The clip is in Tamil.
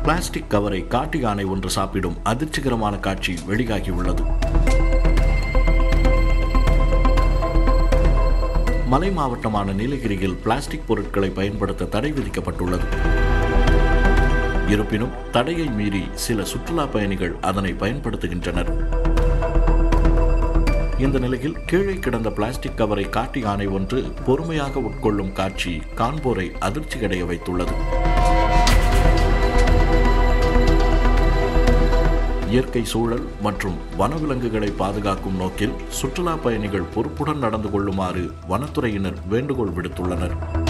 பிளாஸ்டிக் கவரை காட்டு யானை ஒன்று சாப்பிடும் அதிர்ச்சிகரமான காட்சி வெளியாகியுள்ளது மலை மாவட்டமான நீலகிரியில் பிளாஸ்டிக் பொருட்களை பயன்படுத்த தடை விதிக்கப்பட்டுள்ளது இருப்பினும் தடையை மீறி சில சுற்றுலா பயணிகள் அதனை பயன்படுத்துகின்றனர் இந்த நிலையில் கீழே கிடந்த பிளாஸ்டிக் கவரை காட்டு யானை ஒன்று பொறுமையாக உட்கொள்ளும் காட்சி காண்போரை அதிர்ச்சியடைய வைத்துள்ளது இயற்கை சூழல் மற்றும் வனவிலங்குகளை பாதுகாக்கும் நோக்கில் சுற்றுலா பயணிகள் பொறுப்புடன் நடந்து கொள்ளுமாறு வனத்துறையினர் வேண்டுகோள் விடுத்துள்ளனர்